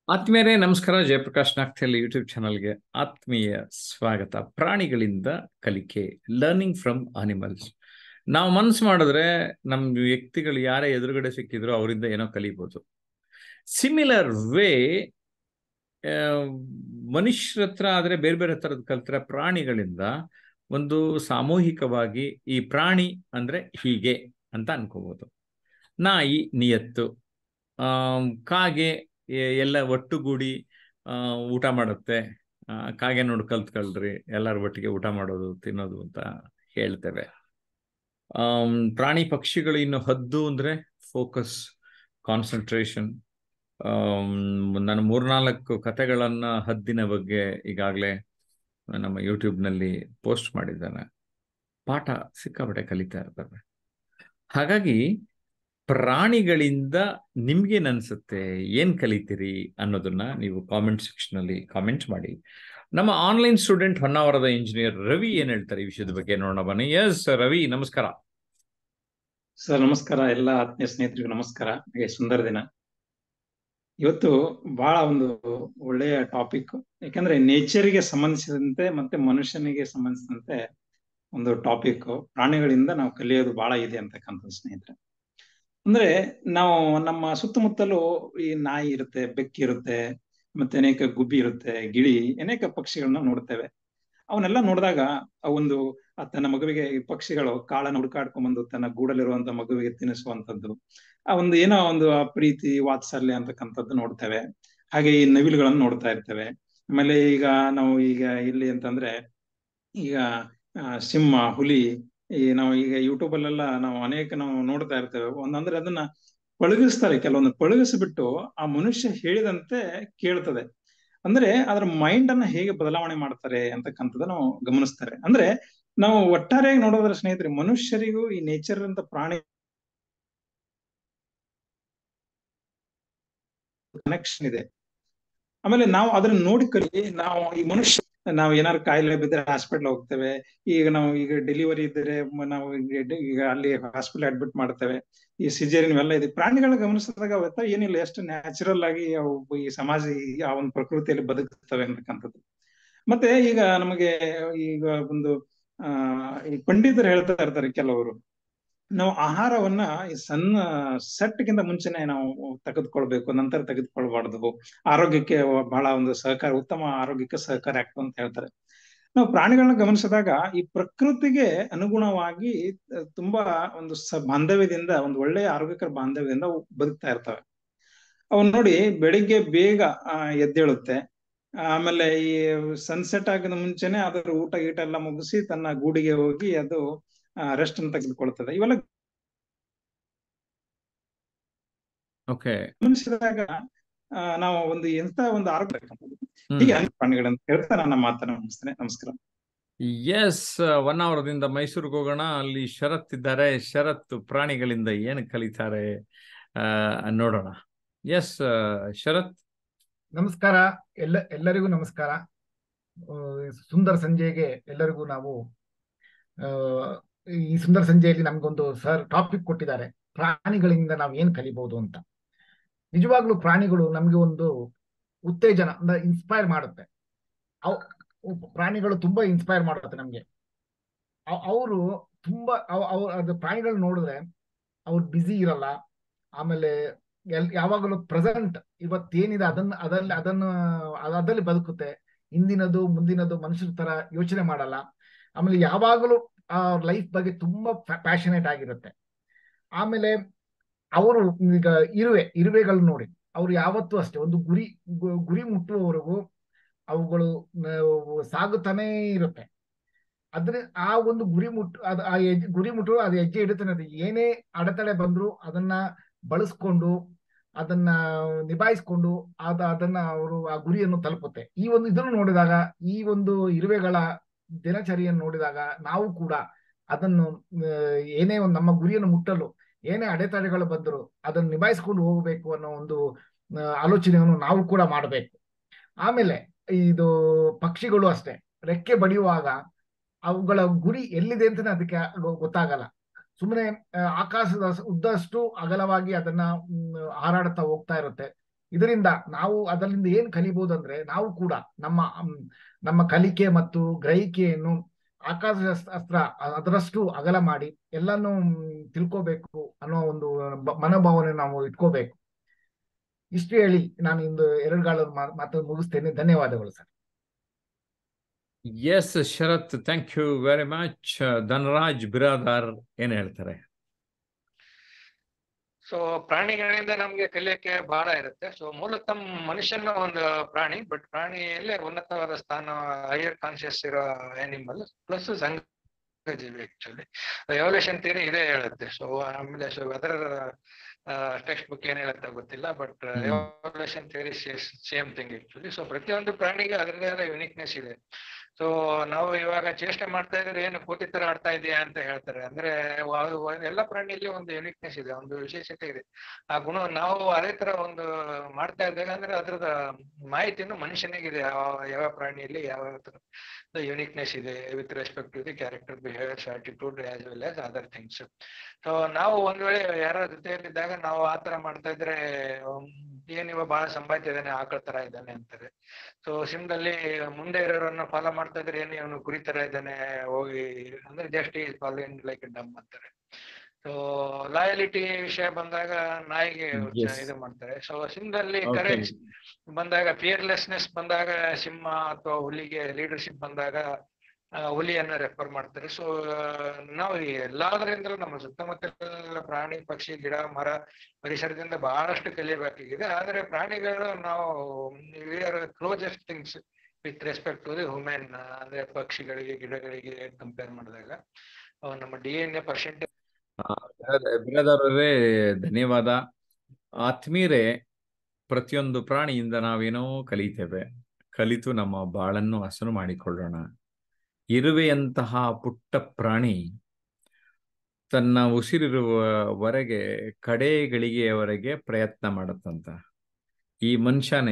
ಆತ್ಮೀಯರೇ ನಮಸ್ಕಾರ ಜಯಪ್ರಕಾಶ್ ನಾಗ್ತೇಲ್ ಯೂಟ್ಯೂಬ್ ಚಾನಲ್ಗೆ ಆತ್ಮೀಯ ಸ್ವಾಗತ ಪ್ರಾಣಿಗಳಿಂದ ಕಲಿಕೆ ಲರ್ನಿಂಗ್ ಫ್ರಮ್ ಅನಿಮಲ್ಸ್ ನಾವು ಮನಸ್ಸು ಮಾಡಿದ್ರೆ ನಮ್ಮ ವ್ಯಕ್ತಿಗಳು ಯಾರೇ ಎದುರುಗಡೆ ಸಿಕ್ಕಿದ್ರು ಅವರಿಂದ ಏನೋ ಕಲಿಬೋದು ಸಿಮಿಲರ್ ವೇ ಮನುಷ್ಯರ ಹತ್ರ ಆದರೆ ಬೇರೆ ಬೇರೆ ಥರದ ಕಲ್ತ್ರೆ ಪ್ರಾಣಿಗಳಿಂದ ಒಂದು ಸಾಮೂಹಿಕವಾಗಿ ಈ ಪ್ರಾಣಿ ಅಂದ್ರೆ ಹೀಗೆ ಅಂತ ಅನ್ಕೋಬಹುದು ನಾಯಿ ನಿಯತ್ತು ಕಾಗೆ ಎಲ್ಲ ಒಟ್ಟುಗೂಡಿ ಊಟ ಮಾಡುತ್ತೆ ಕಾಗೆ ನೋಡಿ ಕಲ್ತ್ಕೊಳ್ರಿ ಎಲ್ಲರ ಒಟ್ಟಿಗೆ ಊಟ ಮಾಡೋದು ತಿನ್ನೋದು ಅಂತ ಹೇಳ್ತೇವೆ ಪ್ರಾಣಿ ಪಕ್ಷಿಗಳು ಇನ್ನು ಹದ್ದು ಅಂದ್ರೆ ಫೋಕಸ್ ಕಾನ್ಸಂಟ್ರೇಷನ್ ನಾನು ಮೂರ್ನಾಲ್ಕು ಕಥೆಗಳನ್ನ ಹದ್ದಿನ ಬಗ್ಗೆ ಈಗಾಗಲೇ ನಮ್ಮ ಯೂಟ್ಯೂಬ್ನಲ್ಲಿ ಪೋಸ್ಟ್ ಮಾಡಿದ್ದಾನೆ ಪಾಠ ಸಿಕ್ಕಾಪಟ್ಟೆ ಕಲಿತಾ ಇರ್ತವೆ ಹಾಗಾಗಿ ಪ್ರಾಣಿಗಳಿಂದ ನಿಮ್ಗೇನ್ ಅನ್ಸುತ್ತೆ ಏನ್ ಕಲಿತೀರಿ ಅನ್ನೋದನ್ನ ನೀವು ಕಾಮೆಂಟ್ ಸೆಕ್ಷನ್ ಅಲ್ಲಿ ಕಾಮೆಂಟ್ ಮಾಡಿ ನಮ್ಮ ಆನ್ಲೈನ್ ಸ್ಟೂಡೆಂಟ್ ಹೊನ್ನಾವರದ ಇಂಜಿನಿಯರ್ ರವಿ ಏನ್ ಹೇಳ್ತಾರೆ ಈ ವಿಷಯದ ಬಗ್ಗೆ ನೋಡೋಣ ಬನ್ನಿ ಎಸ್ ರವಿ ನಮಸ್ಕಾರ ಸರ್ ನಮಸ್ಕಾರ ಎಲ್ಲ ಆತ್ಮೀಯ ಸ್ನೇಹಿತರಿಗೂ ನಮಸ್ಕಾರ ಹಾಗೆ ಸುಂದರ ದಿನ ಇವತ್ತು ಬಹಳ ಒಂದು ಒಳ್ಳೆಯ ಟಾಪಿಕ್ ಯಾಕಂದ್ರೆ ನೇಚರ್ಗೆ ಸಂಬಂಧಿಸಿದಂತೆ ಮತ್ತೆ ಮನುಷ್ಯನಿಗೆ ಸಂಬಂಧಿಸಿದಂತೆ ಒಂದು ಟಾಪಿಕ್ ಪ್ರಾಣಿಗಳಿಂದ ನಾವು ಕಲಿಯೋದು ಬಹಳ ಇದೆ ಅಂತಕ್ಕಂಥದ್ದು ಸ್ನೇಹಿತರೆ ಅಂದ್ರೆ ನಾವು ನಮ್ಮ ಸುತ್ತಮುತ್ತಲೂ ಈ ನಾಯಿ ಇರುತ್ತೆ ಬೆಕ್ಕಿ ಇರುತ್ತೆ ಮತ್ತೆ ಅನೇಕ ಗುಬ್ಬಿ ಇರುತ್ತೆ ಗಿಳಿ ಅನೇಕ ಪಕ್ಷಿಗಳನ್ನ ನೋಡ್ತೇವೆ ಅವನ್ನೆಲ್ಲ ನೋಡಿದಾಗ ಒಂದು ತನ್ನ ಮಗುವಿಗೆ ಈ ಪಕ್ಷಿಗಳು ಕಾಳನ್ನು ಹುಡುಕಾಡ್ಕೊಂಡ್ ಬಂದು ತನ್ನ ಗೂಡಲ್ಲಿರುವಂತ ಮಗುವಿಗೆ ತಿನ್ನಿಸುವಂತದ್ದು ಆ ಒಂದು ಏನೋ ಒಂದು ಪ್ರೀತಿ ವಾತ್ಸಲ್ಯ ಅಂತಕ್ಕಂಥದ್ದು ನೋಡ್ತೇವೆ ಹಾಗೆ ಈ ನವಿಲುಗಳನ್ನು ನೋಡ್ತಾ ಇರ್ತೇವೆ ಆಮೇಲೆ ಈಗ ನಾವು ಈಗ ಇಲ್ಲಿ ಅಂತಂದ್ರೆ ಈಗ ಸಿಂಹ ಹುಲಿ ಈ ನಾವು ಈಗ ಯೂಟ್ಯೂಬ್ ಅಲ್ಲೆಲ್ಲ ನಾವು ಅನೇಕ ನಾವು ನೋಡ್ತಾ ಇರ್ತೇವೆ ಒಂದಂದ್ರೆ ಅದನ್ನ ಪಳಗಿಸ್ತಾರೆ ಕೆಲವೊಂದು ಪಳಗಿಸ್ಬಿಟ್ಟು ಆ ಮನುಷ್ಯ ಹೇಳಿದಂತೆ ಕೇಳ್ತದೆ ಅಂದ್ರೆ ಅದರ ಮೈಂಡ್ ಅನ್ನ ಹೇಗೆ ಬದಲಾವಣೆ ಮಾಡ್ತಾರೆ ಅಂತಕ್ಕಂಥದ್ದು ನಾವು ಗಮನಿಸ್ತಾರೆ ಅಂದ್ರೆ ನಾವು ಒಟ್ಟಾರೆಯಾಗಿ ನೋಡೋದ್ರ ಸ್ನೇಹಿತರೆ ಮನುಷ್ಯರಿಗೂ ಈ ನೇಚರ್ ಅಂತ ಪ್ರಾಣಿ ಕನೆಕ್ಷನ್ ಇದೆ ಆಮೇಲೆ ನಾವು ಅದನ್ನ ನೋಡಿ ಕಲಿ ನಾವು ಈ ಮನುಷ್ಯ ನಾವು ಏನಾದ್ರು ಕಾಯಿಲೆ ಬಿದ್ದರೆ ಹಾಸ್ಪಿಟಲ್ ಹೋಗ್ತೇವೆ ಈಗ ನಾವು ಈಗ ಡೆಲಿವರಿ ಇದ್ದರೆ ನಾವು ಈಗ ಅಲ್ಲಿ ಹಾಸ್ಪಿಟಲ್ ಅಡ್ಮಿಟ್ ಮಾಡ್ತೇವೆ ಈ ಸಿಜೇರಿನ್ ಇವೆಲ್ಲ ಇದೆ ಪ್ರಾಣಿಗಳ ಗಮನಿಸಿದಾಗ ಅವತ್ತ ಏನಿಲ್ಲ ಎಷ್ಟು ನ್ಯಾಚುರಲ್ ಆಗಿ ಅವು ಈ ಸಮಾಜ ಆ ಒಂದು ಪ್ರಕೃತಿಯಲ್ಲಿ ಬದುಕ್ತವೆ ಅಂತಕ್ಕಂಥದ್ದು ಮತ್ತೆ ಈಗ ನಮಗೆ ಈಗ ಒಂದು ಆ ಈ ಪಂಡಿತರು ಹೇಳ್ತಾ ಇರ್ತಾರೆ ಕೆಲವರು ನಾವು ಆಹಾರವನ್ನ ಈ ಸಣ್ಣ ಸೆಟ್ಗಿಂತ ಮುಂಚೆನೆ ನಾವು ತೆಗೆದುಕೊಳ್ಬೇಕು ನಂತರ ತೆಗೆದುಕೊಳ್ಬಾರ್ದು ಆರೋಗ್ಯಕ್ಕೆ ಬಹಳ ಒಂದು ಸಹಕಾರ ಉತ್ತಮ ಆರೋಗ್ಯಕ್ಕೆ ಸಹಕಾರ ಆಗ್ತದೆ ಅಂತ ಹೇಳ್ತಾರೆ ನಾವು ಪ್ರಾಣಿಗಳನ್ನ ಗಮನಿಸಿದಾಗ ಈ ಪ್ರಕೃತಿಗೆ ಅನುಗುಣವಾಗಿ ತುಂಬಾ ಒಂದು ಸ ಬಾಂಧವ್ಯದಿಂದ ಒಂದು ಒಳ್ಳೆಯ ಆರೋಗ್ಯಕರ ಬಾಂಧವ್ಯದಿಂದ ಬದುಕ್ತಾ ಇರ್ತವೆ ಅವನ್ ನೋಡಿ ಬೆಳಿಗ್ಗೆ ಬೇಗ ಎದ್ದೇಳುತ್ತೆ ಆಮೇಲೆ ಈ ಸನ್ಸೆಟ್ ಆಗಿದ ಮುಂಚೆನೆ ಅದರ ಊಟ ಗೀಟ ಎಲ್ಲ ಮುಗಿಸಿ ತನ್ನ ಗೂಡಿಗೆ ಹೋಗಿ ಅದು ರೆಸ್ಟ್ ಅನ್ನು ತೆಗೆದುಕೊಳ್ತದೆ ಇವೆಲ್ಲ ಗಮನಿಸಿದಾಗ ನಾವು ಒಂದು ಎಂತ ಒಂದು ಆರೋಗ್ಯ ಹೀಗೆ ಪ್ರಾಣಿಗಳಂತ ಹೇಳ್ತಾ ನನ್ನ ಮಾತನ್ನ ಮುಗಿಸ್ತೇನೆ ನಮಸ್ಕಾರ ಎಸ್ ಒನ್ ಅವರದಿಂದ ಮೈಸೂರಿಗೆ ಹೋಗೋಣ ಅಲ್ಲಿ ಶರತ್ ಇದ್ದಾರೆ ಶರತ್ ಪ್ರಾಣಿಗಳಿಂದ ಏನು ಕಲಿತಾರೆ ನೋಡೋಣ ಎಸ್ ಶರತ್ ನಮಸ್ಕಾರ ಎಲ್ಲ ಎಲ್ಲರಿಗೂ ನಮಸ್ಕಾರ ಸುಂದರ ಸಂಜೆಗೆ ಎಲ್ಲರಿಗೂ ನಾವು ಈ ಸುಂದರ ಸಂಜೆಯಲ್ಲಿ ನಮ್ಗೊಂದು ಸರ್ ಟಾಪಿಕ್ ಕೊಟ್ಟಿದ್ದಾರೆ ಪ್ರಾಣಿಗಳಿಂದ ನಾವು ಏನ್ ಕಲಿಬಹುದು ಅಂತ ನಿಜವಾಗ್ಲೂ ಪ್ರಾಣಿಗಳು ನಮ್ಗೆ ಒಂದು ಉತ್ತೇಜನ ಅಂದ್ರೆ ಇನ್ಸ್ಪೈರ್ ಮಾಡುತ್ತೆ ಪ್ರಾಣಿಗಳು ತುಂಬಾ ಇನ್ಸ್ಪೈರ್ ಮಾಡುತ್ತೆ ನಮ್ಗೆ ಅವರು ತುಂಬಾ ಅದು ಪ್ರಾಣಿಗಳು ನೋಡಿದ್ರೆ ಅವ್ರು ಬ್ಯುಸಿ ಇರಲ್ಲ ಆಮೇಲೆ ಎಲ್ ಯಾವಾಗಲೂ ಪ್ರೆಸೆಂಟ್ ಇವತ್ತೇನಿದೆ ಅದನ್ನ ಅದರಲ್ಲಿ ಅದನ್ನು ಅದಲ್ಲಿ ಬದುಕುತ್ತೆ ಹಿಂದಿನದು ಮುಂದಿನದು ಮನುಷ್ಯರ ತರ ಯೋಚನೆ ಮಾಡಲ್ಲ ಆಮೇಲೆ ಯಾವಾಗಲೂ ಆ ಲೈಫ್ ಬಗ್ಗೆ ತುಂಬಾ ಪ್ಯಾಷನೇಟ್ ಆಗಿರುತ್ತೆ ಆಮೇಲೆ ಅವರು ಈಗ ಇರುವೆ ಇರುವೆಗಳು ನೋಡಿ ಅವ್ರು ಯಾವತ್ತೂ ಅಷ್ಟೇ ಒಂದು ಗುರಿ ಗುರಿ ಮುಟ್ಟುವವರೆಗೂ ಅವುಗಳು ಸಾಗುತ್ತಾನೇ ಇರುತ್ತೆ ಅದ್ರ ಆ ಒಂದು ಗುರಿ ಮುಟ್ಟು ಅದು ಆ ಗುರಿ ಮುಟ್ಟುವ ಅದು ಹೆಜ್ಜೆ ಇಡುತ್ತಾನೆ ಏನೇ ಅಡೆತಡೆ ಬಂದ್ರು ಅದನ್ನ ಬಳಸ್ಕೊಂಡು ಅದನ್ನ ನಿಭಾಯಿಸ್ಕೊಂಡು ಅದ ಅದನ್ನ ಅವರು ಆ ಗುರಿಯನ್ನು ತಲುಪುತ್ತೆ ಈ ಒಂದು ಇದನ್ನು ನೋಡಿದಾಗ ಈ ಒಂದು ಇರುವೆಗಳ ದಿನಚರಿಯನ್ನು ನೋಡಿದಾಗ ನಾವು ಕೂಡ ಅದನ್ನು ಏನೇ ಒಂದು ನಮ್ಮ ಗುರಿಯನ್ನು ಮುಟ್ಟಲು ಏನೇ ಅಡೆತಡೆಗಳು ಬಂದರೂ ಅದನ್ನು ನಿಭಾಯಿಸ್ಕೊಂಡು ಹೋಗಬೇಕು ಅನ್ನೋ ಒಂದು ಆಲೋಚನೆಯನ್ನು ನಾವು ಕೂಡ ಮಾಡಬೇಕು ಆಮೇಲೆ ಇದು ಪಕ್ಷಿಗಳು ಅಷ್ಟೇ ರೆಕ್ಕೆ ಬಡಿಯುವಾಗ ಅವುಗಳ ಗುರಿ ಎಲ್ಲಿದೆ ಅಂತಾನೆ ಅದಕ್ಕೆ ಗೊತ್ತಾಗಲ್ಲ ಸುಮ್ಮನೆ ಆಕಾಶದ ಉದ್ದಷ್ಟು ಅಗಲವಾಗಿ ಅದನ್ನ ಹಾರಾಡ್ತಾ ಹೋಗ್ತಾ ಇರುತ್ತೆ ಇದರಿಂದ ನಾವು ಅದರಿಂದ ಏನ್ ಕಲಿಬಹುದು ಅಂದ್ರೆ ನಾವು ಕೂಡ ನಮ್ಮ ಮ್, ನಮ್ಮ ಕಲಿಕೆ ಮತ್ತು ಗ್ರಹಿಕೆಯನ್ನು ಆಕಾಶ ಅಸ್ತ್ರ ಅದರಷ್ಟು ಅಗಲ ಮಾಡಿ ಎಲ್ಲಾನು ಮ್, ತಿಳ್ಕೋಬೇಕು ಅನ್ನೋ ಒಂದು ಬ- ಮನೋಭಾವನೆ ನಾವು ಇಟ್ಕೋಬೇಕು ಇಷ್ಟು ಹೇಳಿ ನಾನು ಇಂದು ಎರಡು ಗಾಳ ಮಾತು ಮುಗಿಸ್ತೇನೆ ಧನ್ಯವಾದಗಳು sir S Sharath thank you very much Dhanraj Biradar ಏನ್ ಹೇಳ್ತಾರೆ ಸೊ ಪ್ರಾಣಿಗಳಿಂದ ನಮ್ಗೆ ಕಲಿಯಕ್ಕೆ ಬಹಳ ಇರುತ್ತೆ ಸೊ ಮೂಲತಃ ಮನುಷ್ಯನ ಒಂದು ಪ್ರಾಣಿ ಬಟ್ ಪ್ರಾಣಿಯಲ್ಲೇ ಉನ್ನತವಾದ ಸ್ಥಾನ ಹೈಯರ್ ಕಾನ್ಶಿಯಸ್ ಇರೋ ಆನಿಮಲ್ ಪ್ಲಸ್ ಸಂಘಜೀವಿ ಆಕ್ಚುಲಿ ಎವಲ್ಯೂಷನ್ ಥಿಯರಿ ಇದೇ ಹೇಳುತ್ತೆ ಸೊ ಆಮೇಲೆ ಸೊ ಅದರ ಟೆಕ್ಸ್ಟ್ ಬುಕ್ ಏನ್ ಹೇಳುತ್ತೆ ಗೊತ್ತಿಲ್ಲ but hmm. Evolution theory same thing actually so ಪ್ರತಿಯೊಂದು ಪ್ರಾಣಿಗೆ ಅದರದೇ ಆದ ಯುನಿಕ್ನೆಸ್ ಇದೆ ಸೊ ನಾವು ಇವಾಗ ಚೇಷ್ಟೆ ಮಾಡ್ತಾ ಇದ್ರೆ ಏನು ಕೋಟಿ ತರ ಆಡ್ತಾ ಇದೆಯಾ ಅಂತ ಹೇಳ್ತಾರೆ ಅಂದ್ರೆ ವ- ವ- ಎಲ್ಲ ಪ್ರಾಣಿಯಲ್ಲಿ ಒಂದು ಯುನಿಕ್ನೆಸ್ ಇದೆ ಒಂದು ವಿಶೇಷತೆ ಇದೆ ಆ ಗುಣ ನಾವು ಅದೇ ತರ ಒಂದು ಮಾಡ್ತಾ ಇದ್ದಾಗ ಅಂದ್ರೆ ಅದ್ರದ ಮಾಹಿತಿಯನ್ನು ಮನುಷ್ಯನಿಗಿದೆ ಯಾವ ಯಾವ ಪ್ರಾಣಿಯಲ್ಲಿ ಯಾವ ತರ ಯುನಿಕ್ನೆಸ್ ಇದೆ with respect to the character behaviours attitude as well as other things so ನಾವು ಒಂದ್ ವೇಳೆ ಯಾರ ಜೊತೆಯಲ್ಲಿದ್ದಾಗ ನಾವು ಆ ತರ ಮಾಡ್ತಾ ಇದ್ರೆ ಹ್ಮ್, ಏನ್ ಇವ ಬಹಳ ಸಂಪಾದ್ಯ ಇದ್ದಾನೆ ಆಕಳ ತರ ಇದ್ದಾನೆ ಅಂತಾರೆ ಸೊ ಸಿಮ್ದಲ್ಲಿ ಮುಂದೆ ಇರೋರನ್ನ ಫಾಲೋ ಮಾಡ್ತಾ ಇದ್ರೆ ಏನು ಇವನು ಕುರಿ ತರ ಇದ್ದಾನೆ ಹೋಗಿ ಅಂದ್ರೆ ಜಸ್ಟ್ ಈಸ್ ಫಾಲೋಯಿಂಗ್ ಲೈಕ್ ಡಮ್ ಅಂತಾರೆ ಸೊ ಲಾಯಲಿಟಿ ವಿಷಯ ಬಂದಾಗ ನಾಯಿಗೆ ಉಚ್ಚ- Yes. ಇದು ಮಾಡ್ತಾರೆ ಸೊ ಸಿಮ್ದಲ್ಲಿ Okay. ಕರೇಜ್ ಬಂದಾಗ ಫಿಯರ್ಲೆಸ್ನೆಸ್ ಬಂದಾಗ ಸಿಂಹ ಅಥವಾ ಹುಲಿಗೆ ಲೀಡರ್ಶಿಪ್ ಬಂದಾಗ ಆ, ಹುಲಿಯನ್ನ ರೆಫರ್ ಮಾಡ್ತಾರೆ ಸೊ ನಾವು ಎಲ್ಲಾದ್ರಿಂದ ನಮ್ಮ ಸುತ್ತಮುತ್ತಲ ಪ್ರಾಣಿ ಪಕ್ಷಿ ಗಿಡ ಮರ ಪರಿಸರದಿಂದ ಬಹಳಷ್ಟು ಕಲಿಯಬೇಕಾಗಿದೆ ಆದ್ರೆ ಪ್ರಾಣಿಗಳು ನಾವು we are closest things with respect to the human ಅಂದ್ರೆ ಪಕ್ಷಿಗಳಿಗೆ ಗಿಡಗಳಿಗೆ ಕಂಪೇರ್ ಮಾಡಿದಾಗ ಅವು ನಮ್ಮ D N A percentage Biradar ಅವರೇ ಧನ್ಯವಾದ ಆತ್ಮೀಯರೇ ಪ್ರತಿಯೊಂದು ಪ್ರಾಣಿಯಿಂದ ನಾವೇನೋ ಕಲಿತೇವೆ ಕಲಿತು ನಮ್ಮ ಬಾಳನ್ನು ಹಸನು ಮಾಡಿಕೊಳ್ಳೋಣ ಇರುವೆಯಂತಹ ಪುಟ್ಟ ಪ್ರಾಣಿ ತನ್ನ ಉಸಿರಿರುವವರೆಗೆ ಕಡೆ ಗಳಿಗೆಯವರೆಗೆ ಪ್ರಯತ್ನ ಮಾಡುತ್ತಂತ ಈ ಮನುಷ್ಯನೇ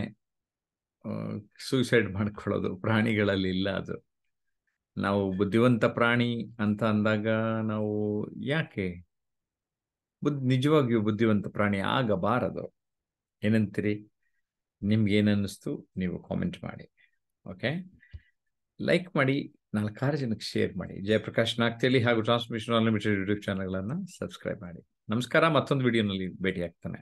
ಸೂಸೈಡ್ ಮಾಡ್ಕೊಳ್ಳೋದು ಪ್ರಾಣಿಗಳಲ್ಲಿ ಇಲ್ಲ ಅದು ನಾವು ಬುದ್ಧಿವಂತ ಪ್ರಾಣಿ ಅಂತ ಅಂದಾಗ ನಾವು ಯಾಕೆ ಬುದ್ ನಿಜವಾಗಿಯೂ ಬುದ್ಧಿವಂತ ಪ್ರಾಣಿ ಆಗಬಾರದು ಏನಂತೀರಿ ನಿಮ್ಗೆ ಏನನ್ನಿಸ್ತು ನೀವು ಕಾಮೆಂಟ್ ಮಾಡಿ ಓಕೆ ಲೈಕ್ ಮಾಡಿ ನಾಲ್ಕಾರು ಜನಕ್ಕೆ ಶೇರ್ ಮಾಡಿ ಜಯಪ್ರಕಾಶ್ ನಾಗ್ತಿಯಲ್ಲಿ ಹಾಗೂ ಟ್ರಾನ್ಸ್ಮಿಷನ್ ಅನ್ಲಿಮಿಟೆಡ್ ಯೂಟ್ಯೂಬ್ ಚಾನಲ್ಗಳನ್ನು ಸಬ್ಸ್ಕ್ರೈಬ್ ಮಾಡಿ ನಮಸ್ಕಾರ ಮತ್ತೊಂದು ವಿಡಿಯೋನಲ್ಲಿ ಭೇಟಿ ಆಗ್ತಾನೆ